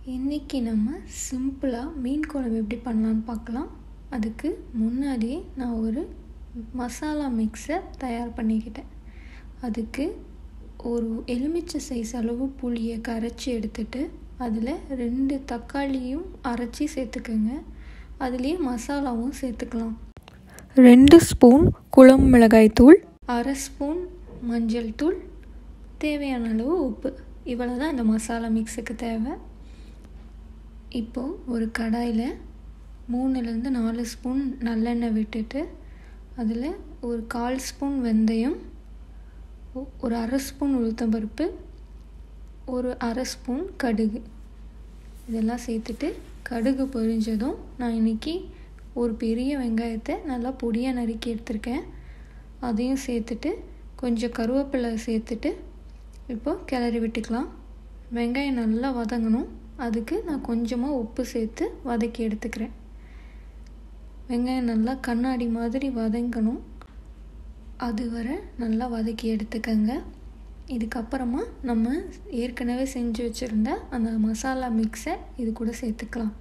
இன்றைக்கி நம்ம சிம்பிளாக மீன் குழம்பு எப்படி பண்ணலான்னு பார்க்கலாம் அதுக்கு முன்னாடியே நான் ஒரு மசாலா மிக்ஸை தயார் பண்ணிக்கிட்டேன் அதுக்கு ஒரு எலுமிச்சை சைஸ் அளவு புளியை கரைச்சி எடுத்துட்டு அதில் ரெண்டு தக்காளியும் அரைச்சி சேர்த்துக்கோங்க அதுலேயே மசாலாவும் சேர்த்துக்கலாம் ரெண்டு ஸ்பூன் குழம்பு மிளகாய் தூள் அரை ஸ்பூன் மஞ்சள் தூள் தேவையான அளவு உப்பு இவ்வளோ தான் இந்த மசாலா மிக்ஸுக்கு தேவை இப்போது ஒரு கடாயில் மூணுலேருந்து நாலு ஸ்பூன் நல்லெண்ணெய் விட்டுட்டு அதில் ஒரு கால் ஸ்பூன் வெந்தயம் ஒரு அரை ஸ்பூன் உளுத்தம்பருப்பு ஒரு அரை ஸ்பூன் கடுகு இதெல்லாம் சேர்த்துட்டு கடுகு பொரிஞ்சதும் நான் இன்றைக்கி ஒரு பெரிய வெங்காயத்தை நல்லா பொடியாக நறுக்கி எடுத்திருக்கேன் அதையும் சேர்த்துட்டு கொஞ்சம் கருவேப்பிலை சேர்த்துட்டு இப்போ கிளறி விட்டுக்கலாம் வெங்காயம் நல்லா வதங்கணும் அதுக்கு நான் கொஞ்சமாக உப்பு சேர்த்து வதக்கி எடுத்துக்கிறேன் வெங்காயம் நல்லா கண்ணாடி மாதிரி வதங்கணும் அது வரை நல்லா வதக்கி எடுத்துக்கங்க இதுக்கப்புறமா நம்ம ஏற்கனவே செஞ்சு வச்சுருந்த அந்த மசாலா மிக்ஸை இது கூட சேர்த்துக்கலாம்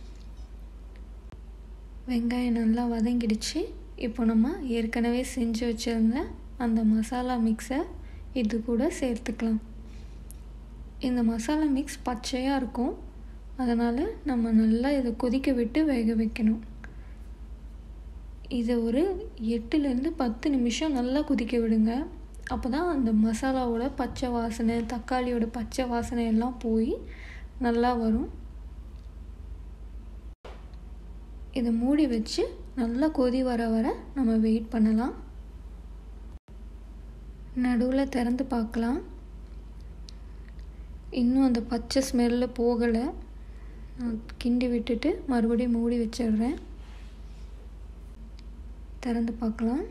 வெங்காயம் நல்லா வதங்கிடுச்சு இப்போ நம்ம ஏற்கனவே செஞ்சு வச்சுருந்த அந்த மசாலா மிக்ஸை இது கூட சேர்த்துக்கலாம் இந்த மசாலா மிக்ஸ் பச்சையாக இருக்கும் அதனால் நம்ம நல்லா இதை கொதிக்க விட்டு வேக வைக்கணும் இதை ஒரு எட்டுலேருந்து பத்து நிமிஷம் நல்லா கொதிக்க விடுங்க அப்போ தான் அந்த மசாலாவோட பச்சை வாசனை தக்காளியோட பச்சை வாசனை எல்லாம் போய் நல்லா வரும் இதை மூடி வச்சு நல்லா கொதி வர வர நம்ம வெயிட் பண்ணலாம் நடுவில் திறந்து பார்க்கலாம் இன்னும் அந்த பச்சை ஸ்மெல்லு போகலை கிண்டி விட்டுட்டு மறுபடியும் மூடி வச்சிடுறேன் திறந்து பார்க்கலாம்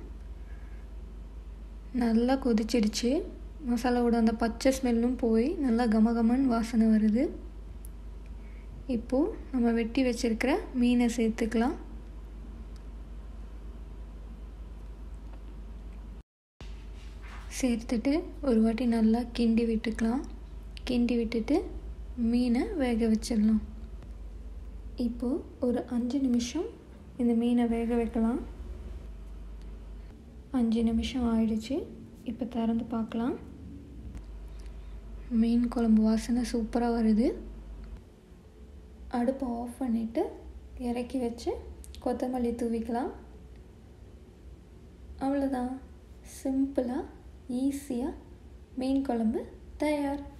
நல்லா கொதிச்சிடுச்சு மசாலாவோட அந்த பச்சை ஸ்மெல்லும் போய் நல்லா கமகமன் வாசனை வருது இப்போது நம்ம வெட்டி வச்சுருக்கிற மீனை சேர்த்துக்கலாம் சேர்த்துட்டு ஒரு வாட்டி நல்லா கிண்டி விட்டுக்கலாம் கிண்டி விட்டுட்டு மீனை வேக வச்சிடலாம் இப்போது ஒரு அஞ்சு நிமிஷம் இந்த மீனை வேக வைக்கலாம் அஞ்சு நிமிஷம் ஆயிடுச்சு இப்போ திறந்து பார்க்கலாம் மீன் குழம்பு வாசனை சூப்பராக வருது அடுப்பை ஆஃப் பண்ணிவிட்டு இறக்கி வச்சு கொத்தமல்லி தூவிக்கலாம் அவ்வளோதான் சிம்பிளாக ஈஸியாக மீன் குழம்பு தயார்